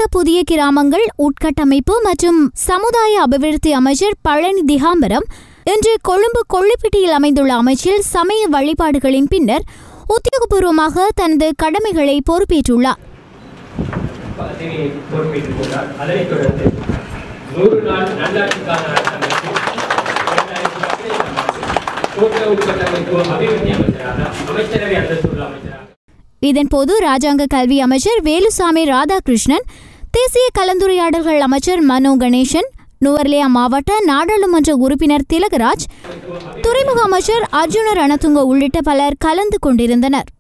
புதிய கிராமங்கள் உட்கட்டமைப்பு மற்றும் சமுதாய அபிவிருத்தி அமைச்சர் பழனி திகாம்பரம் இன்று கொழும்பு கொள்ளுப்பிட்டியில் அமைந்துள்ள அமைச்சில் சமய வழிபாடுகளின் பின்னர் உத்தியோகபூர்வமாக தனது கடமைகளை பொறுப்பேற்றுள்ளார் பதவியை பொறுப்பேற்றுக் கொண்டார் அதனைத் தொடர்ந்து நூறு நாள் நல்லாட்சிக்கான அரசமைப்பு இரண்டாயிரத்தி பதினைந்தாம் ஆண்டு தோட்ட உட்கட்டமைப்பு அபிவிருத்தி அமைச்சராக அமைச்சரவை அந்தஸ்துள்ள அமைச்சராக இதன்போது ராஜாங்க கல்வி அமைச்சர் வேலுசாமி ராதாகிருஷ்ணன் தேசிய கலந்துரையாடல்கள் அமைச்சர் மனோ கணேசன் நுவர்லியா மாவட்ட நாடாளுமன்ற உறுப்பினர் திலகராஜ் துறைமுக அமைச்சர் அர்ஜுன ரணதுங்க உள்ளிட்ட பலர் கலந்து கொண்டிருந்தனர்